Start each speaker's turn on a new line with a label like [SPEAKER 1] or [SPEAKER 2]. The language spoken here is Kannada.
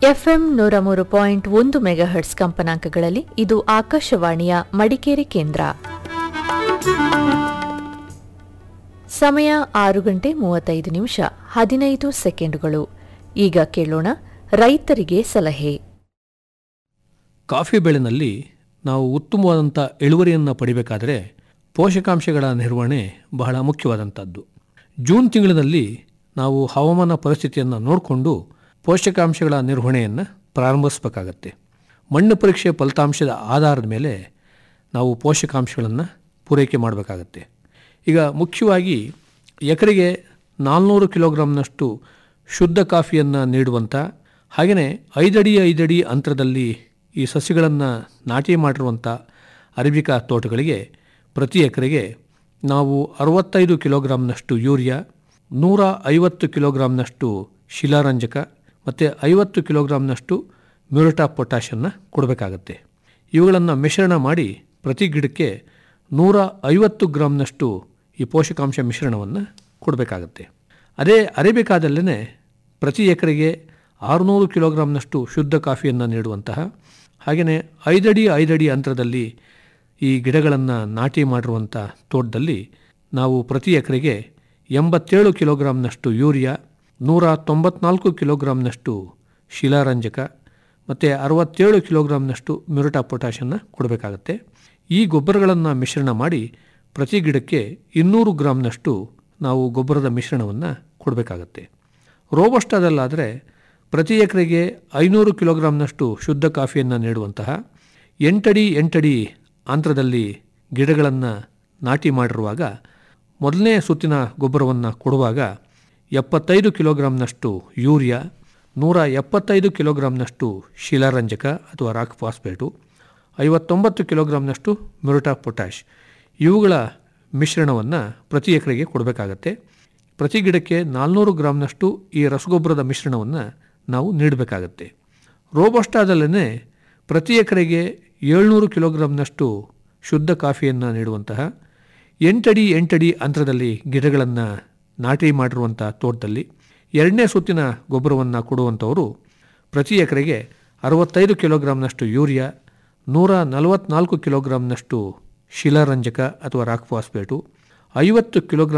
[SPEAKER 1] ಎಫ್ಎಂ ನೂರ ಮೂರು ಪಾಯಿಂಟ್ ಒಂದು ಮೆಗಾಹರ್ಟ್ಸ್ ಕಂಪನಾಂಕಗಳಲ್ಲಿ ಇದು ಆಕಾಶವಾಣಿಯ ಮಡಿಕೇರಿ ಕೇಂದ್ರ ಸಮಯ ಆರು ಗಂಟೆ ಮೂವತ್ತೈದು ನಿಮಿಷ ಹದಿನೈದು ಸೆಕೆಂಡುಗಳು ಈಗ ಕೇಳೋಣ ರೈತರಿಗೆ ಸಲಹೆ
[SPEAKER 2] ಕಾಫಿ ಬೆಳೆನಲ್ಲಿ ನಾವು ಉತ್ತಮವಾದಂಥ ಇಳುವರಿಯನ್ನು ಪಡಿಬೇಕಾದರೆ ಪೋಷಕಾಂಶಗಳ ನಿರ್ವಹಣೆ ಬಹಳ ಮುಖ್ಯವಾದಂಥದ್ದು ಜೂನ್ ತಿಂಗಳಿನಲ್ಲಿ ನಾವು ಹವಾಮಾನ ಪರಿಸ್ಥಿತಿಯನ್ನು ನೋಡಿಕೊಂಡು ಪೋಷಕಾಂಶಗಳ ನಿರ್ವಹಣೆಯನ್ನು ಪ್ರಾರಂಭಿಸಬೇಕಾಗತ್ತೆ ಮಣ್ಣು ಪರೀಕ್ಷೆ ಫಲಿತಾಂಶದ ಆಧಾರದ ಮೇಲೆ ನಾವು ಪೋಷಕಾಂಶಗಳನ್ನು ಪೂರೈಕೆ ಮಾಡಬೇಕಾಗತ್ತೆ ಈಗ ಮುಖ್ಯವಾಗಿ ಎಕರೆಗೆ ನಾಲ್ನೂರು ಕಿಲೋಗ್ರಾಮ್ನಷ್ಟು ಶುದ್ಧ ಕಾಫಿಯನ್ನು ನೀಡುವಂಥ ಹಾಗೆಯೇ ಐದಡಿ ಐದಡಿ ಅಂತರದಲ್ಲಿ ಈ ಸಸಿಗಳನ್ನು ನಾಟಿ ಮಾಡಿರುವಂಥ ಅರೇಬಿಕಾ ತೋಟಗಳಿಗೆ ಪ್ರತಿ ಎಕರೆಗೆ ನಾವು ಅರವತ್ತೈದು ಕಿಲೋಗ್ರಾಮ್ನಷ್ಟು ಯೂರಿಯಾ ನೂರ ಐವತ್ತು ಕಿಲೋಗ್ರಾಮ್ನಷ್ಟು ಶಿಲಾರಂಜಕ ಮತ್ತು ಐವತ್ತು ಕಿಲೋಗ್ರಾಮ್ನಷ್ಟು ಮ್ಯೂರಟಾ ಪೊಟ್ಯಾಷನ್ನು ಕೊಡಬೇಕಾಗತ್ತೆ ಇವುಗಳನ್ನು ಮಿಶ್ರಣ ಮಾಡಿ ಪ್ರತಿ ಗಿಡಕ್ಕೆ ನೂರ ಐವತ್ತು ಗ್ರಾಮ್ನಷ್ಟು ಈ ಪೋಷಕಾಂಶ ಮಿಶ್ರಣವನ್ನು ಕೊಡಬೇಕಾಗತ್ತೆ ಅದೇ ಅರೇಬಿಕಾದಲ್ಲೇ ಪ್ರತಿ ಎಕರೆಗೆ ಆರುನೂರು ಕಿಲೋಗ್ರಾಮ್ನಷ್ಟು ಶುದ್ಧ ಕಾಫಿಯನ್ನು ನೀಡುವಂತಹ ಹಾಗೆಯೇ ಐದಡಿ ಐದಡಿ ಅಂತರದಲ್ಲಿ ಈ ಗಿಡಗಳನ್ನು ನಾಟಿ ಮಾಡಿರುವಂಥ ತೋಟದಲ್ಲಿ ನಾವು ಪ್ರತಿ ಎಕರೆಗೆ ಎಂಬತ್ತೇಳು ಕಿಲೋಗ್ರಾಮ್ನಷ್ಟು ಯೂರಿಯಾ ನೂರ ತೊಂಬತ್ನಾಲ್ಕು ಕಿಲೋಗ್ರಾಮ್ನಷ್ಟು ಶಿಲಾರಂಜಕ ಮತ್ತು ಅರವತ್ತೇಳು ಕಿಲೋಗ್ರಾಮ್ನಷ್ಟು ಮ್ಯೂರಟಾ ಪೊಟ್ಯಾಷನ್ನು ಕೊಡಬೇಕಾಗತ್ತೆ ಈ ಗೊಬ್ಬರಗಳನ್ನು ಮಿಶ್ರಣ ಮಾಡಿ ಪ್ರತಿ ಗಿಡಕ್ಕೆ ಇನ್ನೂರು ಗ್ರಾಮ್ನಷ್ಟು ನಾವು ಗೊಬ್ಬರದ ಮಿಶ್ರಣವನ್ನು ಕೊಡಬೇಕಾಗತ್ತೆ ರೋಬಸ್ಟಾದಲ್ಲಾದರೆ ಪ್ರತಿ ಎಕರೆಗೆ ಐನೂರು ಕಿಲೋಗ್ರಾಮ್ನಷ್ಟು ಶುದ್ಧ ಕಾಫಿಯನ್ನು ನೀಡುವಂತಹ ಎಂಟಡಿ ಎಂಟಡಿ ಅಂತರದಲ್ಲಿ ಗಿಡಗಳನ್ನು ನಾಟಿ ಮಾಡಿರುವಾಗ ಮೊದಲನೇ ಸುತ್ತಿನ ಗೊಬ್ಬರವನ್ನು ಕೊಡುವಾಗ ಎಪ್ಪತ್ತೈದು ಕಿಲೋಗ್ರಾಮ್ನಷ್ಟು ಯೂರಿಯಾ ನೂರ ಎಪ್ಪತ್ತೈದು ಕಿಲೋಗ್ರಾಮ್ನಷ್ಟು ಶಿಲಾರಂಜಕ ಅಥವಾ ರಾಕ್ ಫಾಸ್ಫೇಟು ಐವತ್ತೊಂಬತ್ತು ಕಿಲೋಗ್ರಾಮ್ನಷ್ಟು ಮ್ಯೂರಟಾ ಪೊಟ್ಯಾಷ್ ಇವುಗಳ ಮಿಶ್ರಣವನ್ನು ಪ್ರತಿ ಎಕರೆಗೆ ಕೊಡಬೇಕಾಗತ್ತೆ ಪ್ರತಿ ಗಿಡಕ್ಕೆ ನಾಲ್ನೂರು ಗ್ರಾಮ್ನಷ್ಟು ಈ ರಸಗೊಬ್ಬರದ ಮಿಶ್ರಣವನ್ನು ನಾವು ನೀಡಬೇಕಾಗತ್ತೆ ರೋಬಸ್ಟಾದಲ್ಲೇ ಪ್ರತಿ ಎಕರೆಗೆ ಏಳ್ನೂರು ಕಿಲೋಗ್ರಾಮ್ನಷ್ಟು ಶುದ್ಧ ಕಾಫಿಯನ್ನು ನೀಡುವಂತಹ ಎಂಟಡಿ ಎಂಟಡಿ ಅಂತರದಲ್ಲಿ ಗಿಡಗಳನ್ನು ನಾಟಿ ಮಾಡಿರುವಂಥ ತೋಟದಲ್ಲಿ ಎರಡನೇ ಸುತ್ತಿನ ಗೊಬ್ಬರವನ್ನು ಕೊಡುವಂಥವರು ಪ್ರತಿ ಎಕರೆಗೆ ಅರವತ್ತೈದು ಕಿಲೋಗ್ರಾಮ್ನಷ್ಟು ಯೂರಿಯಾ ನೂರ ನಲವತ್ನಾಲ್ಕು ಕಿಲೋಗ್ರಾಮ್ನಷ್ಟು ಶಿಲಾರಂಜಕ ಅಥವಾ ರಾಕ್ ಫಾಸ್ಫೇಟು ಐವತ್ತು ಕಿಲೋಗ್ರಾಮ್